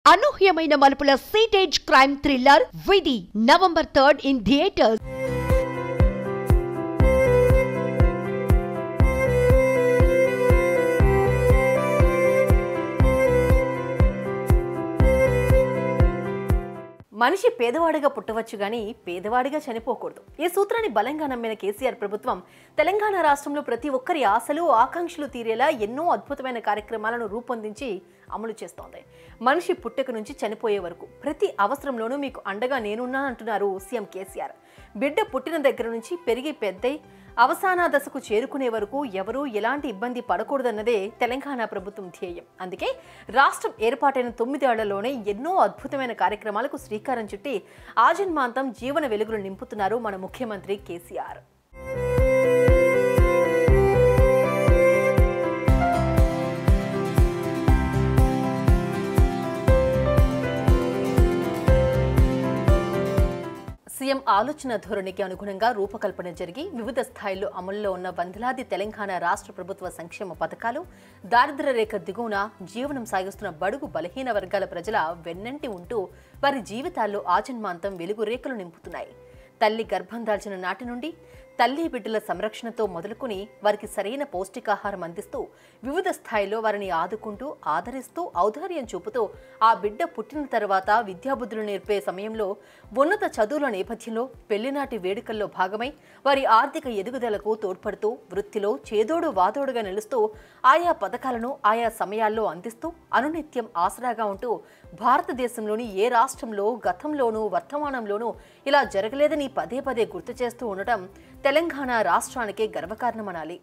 అనూహ్యమైన మలుపుల సీటేజ్ క్రైమ్ థ్రిల్లర్ విధి నవంబర్ థర్డ్ ఇన్ థియేటర్స్ మనిషి పేదవాడిగా పుట్టవచ్చు గాని పేదవాడిగా చనిపోకూడదు ఈ సూత్రాన్ని బలంగా నమ్మిన కేసీఆర్ ప్రభుత్వం తెలంగాణ రాష్ట్రంలో ప్రతి ఒక్కరి ఆశలు ఆకాంక్షలు తీరేలా ఎన్నో అద్భుతమైన కార్యక్రమాలను రూపొందించి అమలు చేస్తోంది మనిషి పుట్టుక నుంచి చనిపోయే వరకు ప్రతి అవసరంలోనూ మీకు అండగా నేనున్నా అంటున్నారు సీఎం కేసీఆర్ బిడ్డ పుట్టిన దగ్గర నుంచి పెరిగి పెద్దై అవసాన దశకు చేరుకునే వరకు ఎవరూ ఎలాంటి ఇబ్బంది పడకూడదన్నదే తెలంగాణ ప్రభుత్వం ధ్యేయం అందుకే రాష్ట్రం ఏర్పాటైన తొమ్మిదేళ్లలోనే ఎన్నో అద్భుతమైన కార్యక్రమాలకు శ్రీకారం చుట్టి ఆజన్మాంతం జీవన వెలుగులు నింపుతున్నారు మన ముఖ్యమంత్రి కేసీఆర్ సీఎం ఆలోచన ధోరణికి అనుగుణంగా రూపకల్పన జరిగి వివిధ స్థాయిల్లో అమల్లో ఉన్న వందలాది తెలంగాణ రాష్ట్ర ప్రభుత్వ సంక్షేమ పథకాలు దారిద్ర్య రేఖ దిగువన జీవనం సాగిస్తున్న బడుగు బలహీన వర్గాల ప్రజల వెన్నంటి ఉంటూ వారి జీవితాల్లో ఆజన్మాంతం వెలుగు రేఖలు నింపుతున్నాయి తల్లి గర్భం దాల్చిన నాటి నుండి తల్లి బిడ్డల సంరక్షణతో మొదలుకొని వారికి సరైన పౌష్టికాహారం అందిస్తూ వివిధ స్థాయిలో వారిని ఆదుకుంటూ ఆదరిస్తూ ఔదార్యం చూపుతూ ఆ బిడ్డ పుట్టిన తర్వాత విద్యాబుద్ధులు నేర్పే సమయంలో ఉన్నత చదువుల నేపథ్యంలో పెళ్లినాటి వేడుకల్లో భాగమై వారి ఆర్థిక ఎదుగుదలకు తోడ్పడుతూ వృత్తిలో చేదోడు వాదోడుగా నిలుస్తూ ఆయా పథకాలను ఆయా సమయాల్లో అందిస్తూ అనునిత్యం ఆసరాగా ఉంటూ భారతదేశంలోని ఏ రాష్ట్రంలో గతంలోనూ వర్తమానంలోనూ ఇలా జరగలేదని పదే పదే గుర్తు చేస్తూ ఉండటం తెలంగాణ రాష్ట్రానికే గర్వకారణమనాలి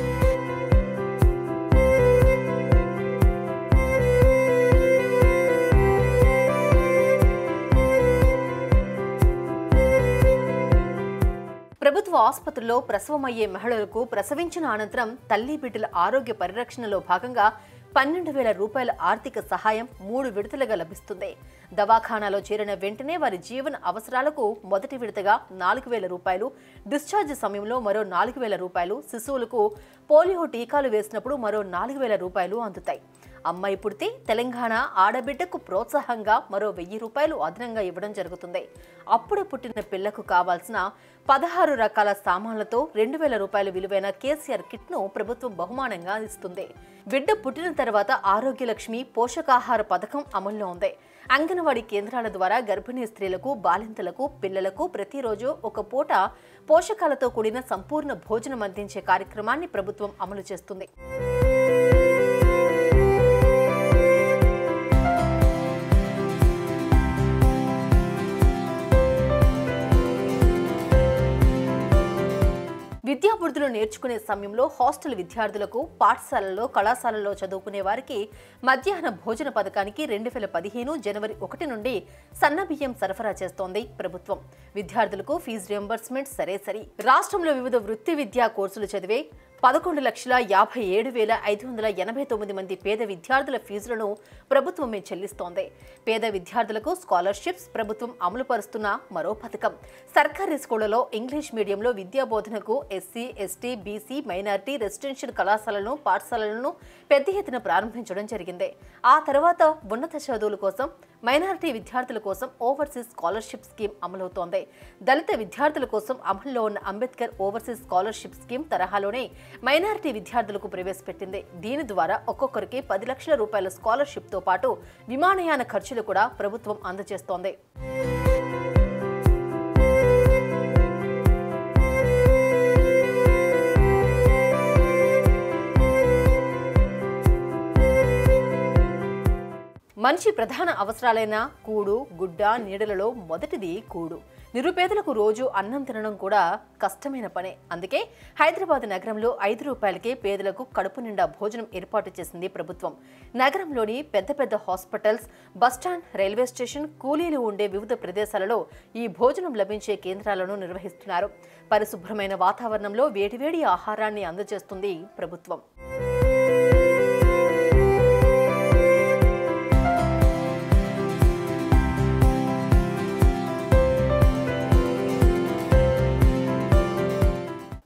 ప్రభుత్వ ఆసుపత్రుల్లో ప్రసవమయ్యే మహిళలకు ప్రసవించిన అనంతరం తల్లి బిడ్డల ఆరోగ్య పరిరక్షణలో భాగంగా పన్నెండు వేల రూపాయల ఆర్థిక సహాయం మూడు విడతలుగా లభిస్తుంది దవాఖానాలో చేరిన వెంటనే వారి జీవన అవసరాలకు మొదటి విడతగా నాలుగు వేల రూపాయలు డిశ్చార్జ్ సమయంలో మరో నాలుగు వేల రూపాయలు శిశువులకు పోలియో టీకాలు వేసినప్పుడు మరో నాలుగు వేల రూపాయలు అందుతాయి అమ్మాయి పుడితే తెలంగాణ ఆడబిడ్డకు ప్రోత్సాహంగా మరో వెయ్యి రూపాయలు అదనంగా ఇవ్వడం జరుగుతుంది అప్పుడే పుట్టిన పిల్లకు కావాల్సిన పదహారు రకాల సామాన్లతో రెండు వేల రూపాయల విలువైన కేసీఆర్ కిట్ను ప్రభుత్వం బహుమానంగా ఇస్తుంది బిడ్డ పుట్టిన తర్వాత ఆరోగ్యలక్ష్మి పోషకాహార పథకం అమల్లో ఉంది అంగన్వాడీ కేంద్రాల ద్వారా గర్భిణీ స్త్రీలకు బాలింతలకు పిల్లలకు ప్రతిరోజు ఒక పూట పోషకాలతో కూడిన సంపూర్ణ భోజనం అందించే కార్యక్రమాన్ని ప్రభుత్వం అమలు చేస్తుంది విద్యాబుద్ధులు నేర్చుకునే సమయంలో హాస్టల్ విద్యార్థులకు పాఠశాలల్లో కళాశాలల్లో చదువుకునే వారికి మధ్యాహ్న భోజన పథకానికి రెండు వేల పదిహేను జనవరి ఒకటి నుండి సన్నబియ్యం సరఫరా చేస్తోంది ప్రభుత్వం విద్యార్థులకు ఫీజు రియంబర్స్మెంట్ సరే సరి రాష్ట్రంలో వివిధ వృత్తి విద్యా కోర్సులు చదివే పదకొండు లక్షల యాభై ఏడు వేల ఐదు వందల ఎనభై తొమ్మిది మంది పేద విద్యార్థుల ఫీజులను ప్రభుత్వమే చెల్లిస్తోంది పేద విద్యార్థులకు స్కాలర్షిప్స్ ప్రభుత్వం అమలు పరుస్తున్న మరో పథకం సర్కారీ స్కూళ్లలో ఇంగ్లీష్ మీడియంలో విద్యా బోధనకు SC ST BC minority residential కళాశాలలను పాఠశాలలను పెద్ద ఎత్తున ప్రారంభించడం జరిగింది ఆ తర్వాత ఉన్నత చదువుల కోసం మైనారిటీ విద్యార్థుల కోసం ఓవర్సీస్ స్కాలర్షిప్ స్కీమ్ అమలవుతోంది దళిత విద్యార్థుల కోసం అమల్లో ఉన్న అంబేద్కర్ ఓవర్సీస్ స్కాలర్షిప్ స్కీమ్ తరహాలోనే మైనారిటీ విద్యార్థులకు ప్రవేశపెట్టింది దీని ద్వారా ఒక్కొక్కరికి పది లక్షల రూపాయల స్కాలర్షిప్తో పాటు విమానయాన ఖర్చులు కూడా ప్రభుత్వం అందజేస్తోంది మనిషి ప్రధాన అవసరాలైన కూడు గుడ్డ నీడలలో మొదటిది కూడు నిరుపేదలకు రోజు అన్నం తినడం కూడా కష్టమైన పనే అందుకే హైదరాబాద్ నగరంలో ఐదు రూపాయలకే పేదలకు కడుపు నిండా భోజనం ఏర్పాటు చేసింది ప్రభుత్వం నగరంలోని పెద్ద పెద్ద హాస్పిటల్స్ బస్టాండ్ రైల్వే స్టేషన్ కూలీలు ఉండే వివిధ ప్రదేశాలలో ఈ భోజనం లభించే కేంద్రాలను నిర్వహిస్తున్నారు పరిశుభ్రమైన వాతావరణంలో వేడివేడి ఆహారాన్ని అందజేస్తుంది ప్రభుత్వం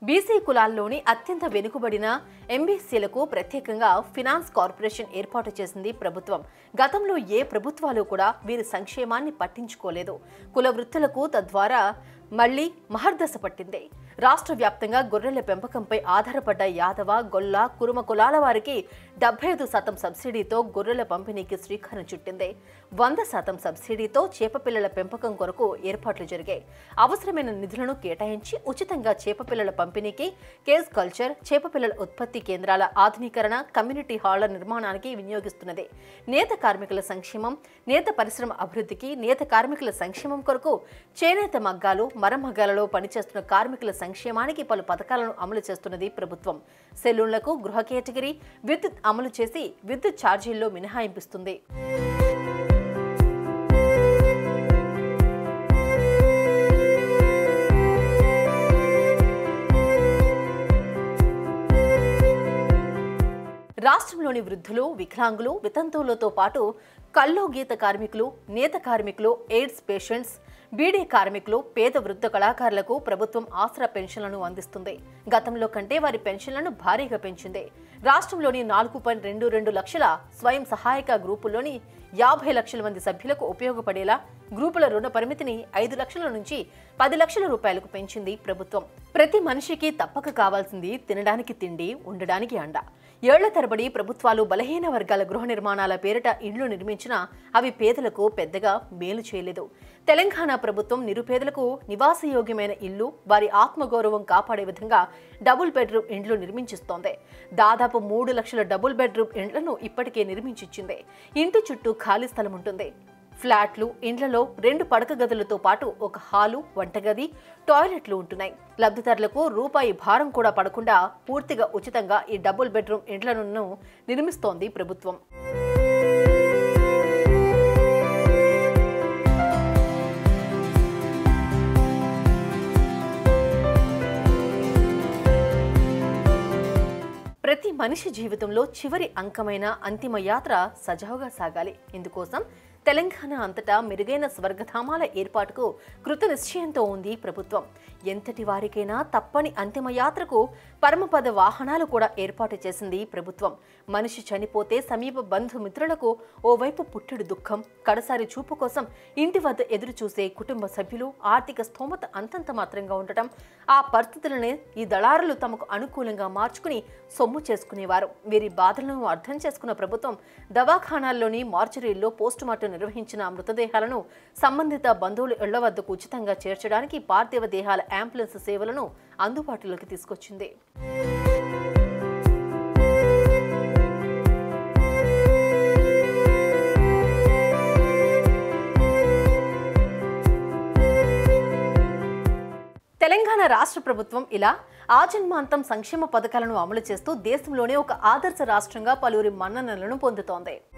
బీసీ కులాల్లోని అత్యంత వెనుకబడిన ఎంబీసీలకు ప్రత్యేకంగా ఫినాన్స్ కార్పొరేషన్ ఏర్పాటు చేసింది ప్రభుత్వం గతంలో ఏ ప్రభుత్వాలు కూడా వీరి సంక్షేమాన్ని పట్టించుకోలేదు కుల వృత్తులకు తద్వారా మళ్లీ మహర్దశ పట్టింది రాష్ట్ర వ్యాప్తంగా గొర్రెల పెంపకంపై ఆధారపడ్డ యాదవ గొల్ల కురుమ కులాల వారికి డెబ్బై ఐదు శాతం సబ్సిడీతో గొర్రెల పంపిణీకి శ్రీకారం చుట్టింది వంద శాతం సబ్సిడీతో చేపపిల్లల పెంపకం కొరకు ఏర్పాట్లు జరిగాయి అవసరమైన నిధులను కేటాయించి ఉచితంగా చేపపిల్లల పంపిణీకి కేస్ కల్చర్ చేపపిల్లల ఉత్పత్తి కేంద్రాల ఆధునీకరణ కమ్యూనిటీ హాళ్ల నిర్మాణానికి వినియోగిస్తున్నది నేత కార్మికుల సంక్షేమం నేత పరిశ్రమ అభివృద్ధికి నేత కార్మికుల సంక్షేమం కొరకు చేనేత మగ్గాలు మరమగ్గాలలో పనిచేస్తున్న కార్మికుల సంక్షేమానికి పలు పథకాలను అమలు చేస్తున్నది ప్రభుత్వం సెలూన్లకు గృహ కేటగిరీ విద్యుత్ అమలు చేసి విద్యుత్ ఛార్జీల్లో మినహాయింపిస్తుంది రాష్ట్రంలోని వృద్ధులు వికలాంగులు వితంతువులతో పాటు కల్లో గీత కార్మికులు నేత కార్మికులు ఎయిడ్స్ పేషెంట్స్ బీడీ కార్మికులు పేద వృద్ధ కళాకారులకు ప్రభుత్వం ఆసరా పెన్షన్లను అందిస్తుంది గతంలో కంటే వారి పెన్షన్లను భారీగా పెంచింది రాష్ట్రంలోని నాలుగు పాయింట్ రెండు రెండు లక్షల స్వయం సహాయక గ్రూపుల్లోని యాభై లక్షల మంది సభ్యులకు ఉపయోగపడేలా గ్రూపుల రుణ పరిమితిని ఐదు లక్షల నుంచి పది లక్షల రూపాయలకు పెంచింది ప్రభుత్వం ప్రతి మనిషికి తప్పక కావాల్సింది తినడానికి తిండి ఉండడానికి అండ ఏళ్ల తరబడి ప్రభుత్వాలు బలహీన వర్గాల గృహ నిర్మాణాల పేరిట ఇండ్లు నిర్మించినా అవి పేదలకు పెద్దగా మేలు చేయలేదు తెలంగాణ ప్రభుత్వం నిరుపేదలకు నివాసయోగ్యమైన ఇల్లు వారి ఆత్మగౌరవం కాపాడే విధంగా డబుల్ బెడ్రూమ్ ఇండ్లు నిర్మించిస్తోంది దాదాపు మూడు లక్షల డబుల్ బెడ్రూమ్ ఇండ్లను ఇప్పటికే నిర్మించిచ్చింది ఇంటి చుట్టూ ఖాళీ స్థలం ఉంటుంది ఫ్లాట్లు ఇండ్లలో రెండు పడక గదులతో పాటు ఒక హాలు వంటగది టాయిలెట్లు ఉంటున్నాయి లబ్ధిదారులకు రూపాయి భారం కూడా పడకుండా పూర్తిగా ఉచితంగా ఈ డబుల్ బెడ్రూమ్ ఇండ్లను నిర్మిస్తోంది ప్రభుత్వం ప్రతి మనిషి జీవితంలో చివరి అంకమైన అంతిమ యాత్ర సజావుగా సాగాలి ఇందుకోసం తెలంగాణ అంతటా మెరుగైన స్వర్గధామాల ఏర్పాటుకు కృత నిశ్చయంతో ఉంది ప్రభుత్వం ఎంతటి వారికైనా తప్పని అంతిమ యాత్రకు పరమపద వాహనాలు కూడా ఏర్పాటు చేసింది ప్రభుత్వం మనిషి చనిపోతే సమీప బంధుమిత్రులకు ఓవైపు పుట్టెడు దుఃఖం కడసారి చూపు కోసం ఇంటి వద్ద ఎదురు చూసే కుటుంబ సభ్యులు ఆర్థిక స్తోమత అంతంత మాత్రంగా ఉండటం ఆ పరిస్థితులనే ఈ దళారులు తమకు అనుకూలంగా మార్చుకుని సొమ్ము చేసుకునేవారు వీరి బాధలను అర్థం చేసుకున్న ప్రభుత్వం దవాఖానాల్లోని మార్చరీల్లో పోస్టుమార్టం నిర్వహించిన మృతదేహాలను సంబంధిత బంధువుల ఇళ్ల వద్దకు ఉచితంగా చేర్చడానికి పార్థివ దేహాల అంబులెన్స్ సేవలను అందుబాటులోకి తీసుకొచ్చింది తెలంగాణ రాష్ట్ర ప్రభుత్వం ఇలా ఆజన్మాంతం సంక్షేమ పథకాలను అమలు చేస్తూ దేశంలోనే ఒక ఆదర్శ రాష్ట్రంగా పలువురి మన్ననలను పొందుతోంది